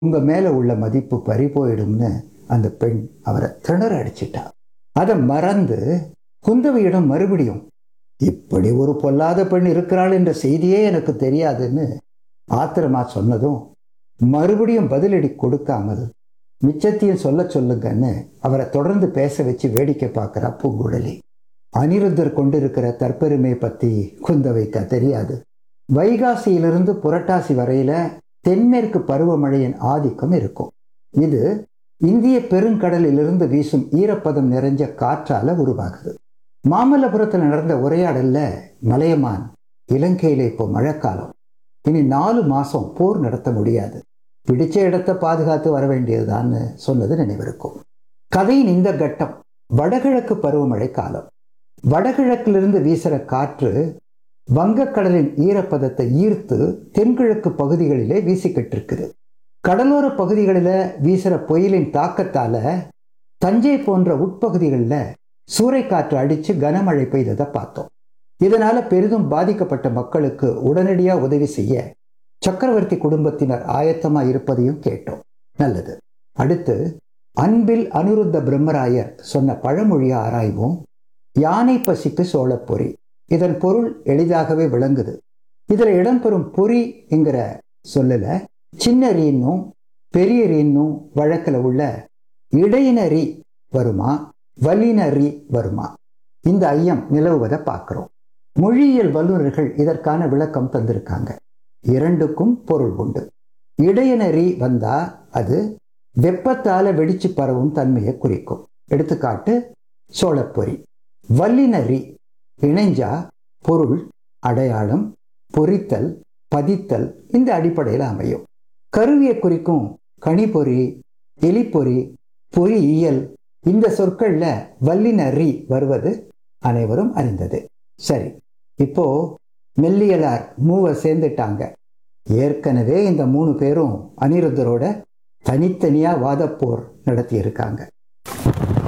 உங்க மேல உள்ள மதிப்பு பறி போயிடும்னு அந்த பெண் அவரை திணற அடிச்சிட்டா அதை மறந்து குந்தவையிடம் மறுபடியும் இப்படி ஒரு பொல்லாத பெண் இருக்கிறாள் என்ற செய்தியே எனக்கு தெரியாதுன்னு ஆத்திரமா சொன்னதும் மறுபடியும் பதிலடி கொடுக்காமல் மிச்சத்தையும் சொல்ல சொல்லுங்கன்னு அவரை தொடர்ந்து பேச வச்சு வேடிக்கை பார்க்குறா பூங்குழலி அனிருத்தர் கொண்டிருக்கிற தற்பெருமை பத்தி குந்தவைக்க தெரியாது வைகாசியிலிருந்து புரட்டாசி வரையில தென்மேற்கு பருவமழையின் ஆதிக்கம் இருக்கும் இது இந்திய பெருங்கடலிலிருந்து வீசும் ஈரப்பதம் நிறைஞ்ச காற்றால உருவாகுது மாமல்லபுரத்தில் நடந்த உரையாடல்ல மலையமான் இலங்கையில இப்போ மழைக்காலம் இனி நாலு மாசம் போர் நடத்த முடியாது பிடிச்ச இடத்தை பாதுகாத்து வர வேண்டியதுதான்னு சொன்னது நினைவிருக்கும் கதையின் இந்த கட்டம் வடகிழக்கு பருவமழை காலம் வடகிழக்கிலிருந்து வீசுற காற்று வங்கக்கடலின் ஈரப்பதத்தை ஈர்த்து தென்கிழக்கு பகுதிகளிலே வீசிக்கிட்டு இருக்குது கடலோர பகுதிகளில் வீசுற புயலின் தாக்கத்தால தஞ்சை போன்ற உட்பகுதிகளில் சூறைக்காற்று அடித்து கனமழை பெய்ததை பார்த்தோம் இதனால பெரிதும் பாதிக்கப்பட்ட மக்களுக்கு உடனடியா உதவி செய்ய சக்கரவர்த்தி குடும்பத்தினர் ஆயத்தமா இருப்பதையும் கேட்டோம் நல்லது அடுத்து அன்பில் அனுருத்த பிரம்மராயர் சொன்ன பழமொழியை ஆராய்வோம் யானை பசிக்கு சோளப்பொறி இதன் பொருள் எளிதாகவே விளங்குது இதுல இடம்பெறும் பொறி என்கிற சொல்லல சின்ன ரீன்னும் பெரிய ரீன்னும் வழக்கில் உள்ள இடையினரி வருமா வல்லினரி வருமா இந்த ஐயம் நிலவுவதை பார்க்கிறோம் மொழியியல் வல்லுநர்கள் இதற்கான விளக்கம் தந்திருக்காங்க இரண்டுக்கும் பொருள் உண்டு இடையினரி வந்தா அது வெப்பத்தால வெடிச்சு பரவும் தன்மையை குறிக்கும் எடுத்துக்காட்டு சோளப்பொறி வல்லினரி இணைஞ்சா பொருள் அடையாளம் பொறித்தல் பதித்தல் இந்த அடிப்படையில் அமையும் கருவியை குறிக்கும் கனிப்பொறி எலிப்பொறி பொறியியல் இந்த சொற்கள்ல வல்லினரி வருவது அனைவரும் அறிந்தது சரி இப்போ மெல்லியலார் மூவர் சேர்ந்துட்டாங்க ஏற்கனவே இந்த மூணு பேரும் அனிருத்தரோட தனித்தனியா வாதப்போர் நடத்தியிருக்காங்க